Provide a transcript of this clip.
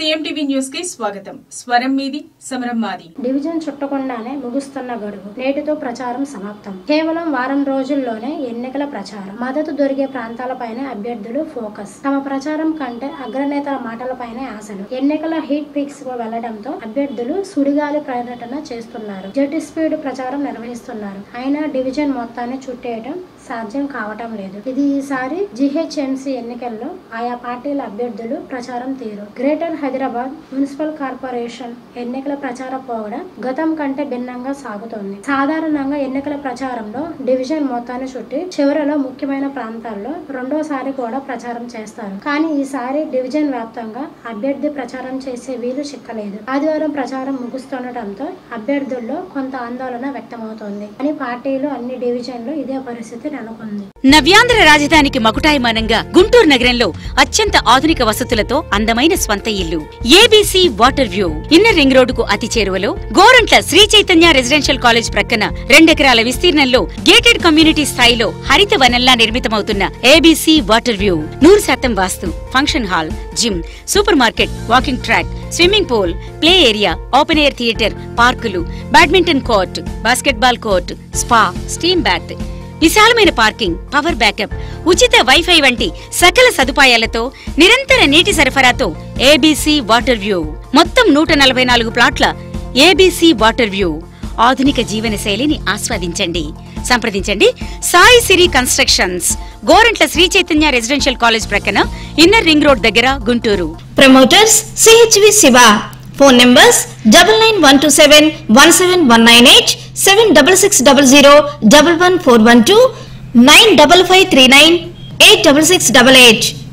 MTV news కి స్వాగతం స్వరం మీది సమరం మాది డివిజన్ చుట్టకుండానే ముగుస్తున్న గడువు నేటితో ప్రచారం సమాప్తం కేవలం వారం రోజుల్లోనే ఎన్నికల ప్రచారం మద్దతు దొరికే ప్రాంతాలపైనే అభ్యర్థులు ఫోకస్ తమ ప్రచారం కంటే అగ్రనేతల మాటలపైనే ఆశలు ఎన్నికల హీట్ పిక్స్ కు వెళ్లడంతో అభ్యర్థులు సుడిగాలి పర్యటన చేస్తున్నారు జెట్ స్పీడ్ ప్రచారం నిర్వహిస్తున్నారు అయినా డివిజన్ మొత్తాన్ని చుట్టేయడం సాధ్యం కావటం లేదు ఇది ఈసారి జిహెచ్ఎంసీ ఎన్నికల్లో ఆయా పార్టీల అభ్యర్థులు ప్రచారం తీరు గ్రేటర్ హైదరాబాద్ మున్సిపల్ కార్పొరేషన్ ఎన్నికల ప్రచార పోగడ గతం కంటే భిన్నంగా సాగుతోంది సాధారణంగా ఎన్నికల ప్రచారంలో డివిజన్ మొత్తాన్ని చుట్టి చివరిలో ముఖ్యమైన ప్రాంతాల్లో రెండోసారి కూడా ప్రచారం చేస్తారు కానీ ఈసారి డివిజన్ వ్యాప్తంగా అభ్యర్థి ప్రచారం చేసే వీలు చిక్కలేదు ఆదివారం ప్రచారం ముగుస్తుండటంతో అభ్యర్థుల్లో కొంత ఆందోళన వ్యక్తమవుతోంది అని పార్టీలు అన్ని డివిజన్లు ఇదే పరిస్థితి నెలకొంది నవ్యాంధ్ర రాజధానికి మకుటాయమానంగా గుంటూరు నగరంలో అత్యంత ఆధునిక వసతులతో అందమైన స్వంత ఇల్లు ABC water view inner ring రోడ్డుకు అతి చేరువలో గోరంట్ల శ్రీ చైతన్య రెసిడెన్షియల్ కాలేజ్ ప్రక్కన రెండెకరాల విస్తీర్ణంలో గేటెడ్ కమ్యూనిటీ స్థాయిలో హరిత వనంలా నిర్మితమవుతున్న ఏబీసీ వాటర్ వ్యూ నూరు శాతం vastu function hall gym supermarket walking track swimming pool play area open air theatre పార్కులు badminton court basketball court spa steam bath విశాలమైన పార్కింగ్ పవర్ బ్యాకప్ ఉచిత వైఫై వంటి సకల సదుపాయాలతో నిరంతర నీటి సరఫరాతో ఏబీసీ వాటర్ వ్యూ మొత్తం నూట నలభై నాలుగు ప్లాట్ల ఏబీసీ వాటర్ వ్యూ ఆధునిక జీవన శైలిని ఆస్వాదించండి సంప్రదించండి Sai Siri constructions Gorantla Sri Chaitanya residential college ప్రక్కన ఇన్నర్ రింగ్ రోడ్ దగ్గర Guntur promoters CHV Shiva phone numbers double nine one two seven one seven one nine eight seven double six double zero double one four one two nine double five three nine eight double six double eight